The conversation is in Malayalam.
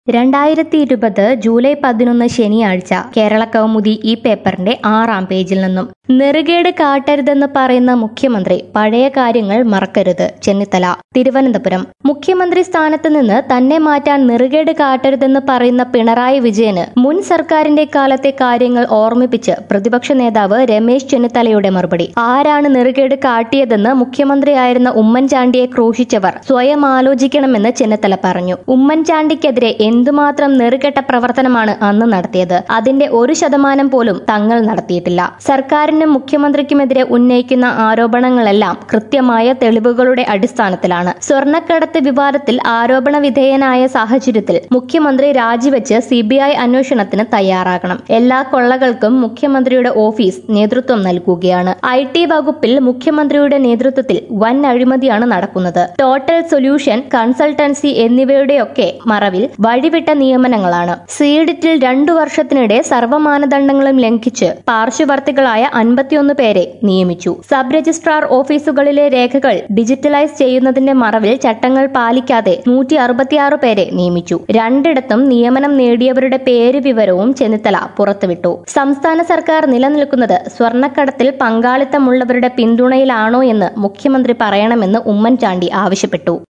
രണ്ടായിരത്തി ഇരുപത് ജൂലൈ പതിനൊന്ന് ശനിയാഴ്ച കേരള കൗമുദി ഈ പേപ്പറിന്റെ ആറാം പേജിൽ നിന്നും നെറുകേട് കാട്ടരുതെന്ന് പറയുന്ന മുഖ്യമന്ത്രി പഴയ കാര്യങ്ങൾ മറക്കരുത് ചെന്നിത്തല തിരുവനന്തപുരം മുഖ്യമന്ത്രി സ്ഥാനത്ത് നിന്ന് തന്നെ മാറ്റാൻ നെറുകേട് കാട്ടരുതെന്ന് പറയുന്ന പിണറായി വിജയന് മുൻ സർക്കാരിന്റെ കാലത്തെ കാര്യങ്ങൾ ഓർമ്മിപ്പിച്ച് പ്രതിപക്ഷ നേതാവ് രമേശ് ചെന്നിത്തലയുടെ മറുപടി ആരാണ് നെറുകേട് കാട്ടിയതെന്ന് മുഖ്യമന്ത്രിയായിരുന്ന ഉമ്മൻചാണ്ടിയെ ക്രൂശിച്ചവർ സ്വയം ആലോചിക്കണമെന്ന് ചെന്നിത്തല പറഞ്ഞു ഉമ്മൻചാണ്ടിക്കെതിരെ എന്തുമാത്രം നെറുകെട്ട പ്രവർത്തനമാണ് അന്ന് നടത്തിയത് അതിന്റെ ഒരു ശതമാനം പോലും തങ്ങൾ നടത്തിയിട്ടില്ല സർക്കാരിനും മുഖ്യമന്ത്രിക്കുമെതിരെ ഉന്നയിക്കുന്ന ആരോപണങ്ങളെല്ലാം കൃത്യമായ തെളിവുകളുടെ അടിസ്ഥാനത്തിലാണ് സ്വർണ്ണക്കടത്ത് വിവാദത്തിൽ ആരോപണ വിധേയനായ സാഹചര്യത്തിൽ മുഖ്യമന്ത്രി രാജിവെച്ച് സിബിഐ അന്വേഷണത്തിന് തയ്യാറാകണം എല്ലാ കൊള്ളകൾക്കും മുഖ്യമന്ത്രിയുടെ ഓഫീസ് നേതൃത്വം നൽകുകയാണ് ഐ ടി വകുപ്പിൽ മുഖ്യമന്ത്രിയുടെ നേതൃത്വത്തിൽ വൻ അഴിമതിയാണ് നടക്കുന്നത് ടോട്ടൽ സൊല്യൂഷൻ കൺസൾട്ടൻസി എന്നിവയുടെയൊക്കെ മറവിൽ വഴിവിട്ട നിയമനങ്ങളാണ് സീഡിറ്റിൽ രണ്ടു വർഷത്തിനിടെ സർവ്വമാനദണ്ഡങ്ങളും ലംഘിച്ച് പാർശ്വവർത്തികളായ അൻപത്തിയൊന്ന് പേരെ നിയമിച്ചു സബ് രജിസ്ട്രാർ ഓഫീസുകളിലെ രേഖകൾ ഡിജിറ്റലൈസ് ചെയ്യുന്നതിന്റെ മറവിൽ ചട്ടങ്ങൾ പാലിക്കാതെ നൂറ്റി അറുപത്തിയാറ് പേരെ നിയമിച്ചു രണ്ടിടത്തും നിയമനം നേടിയവരുടെ പേര് വിവരവും ചെന്നിത്തല പുറത്തുവിട്ടു സംസ്ഥാന സർക്കാർ നിലനിൽക്കുന്നത് സ്വർണ്ണക്കടത്തിൽ പങ്കാളിത്തമുള്ളവരുടെ പിന്തുണയിലാണോ എന്ന് മുഖ്യമന്ത്രി പറയണമെന്ന് ഉമ്മൻചാണ്ടി ആവശ്യപ്പെട്ടു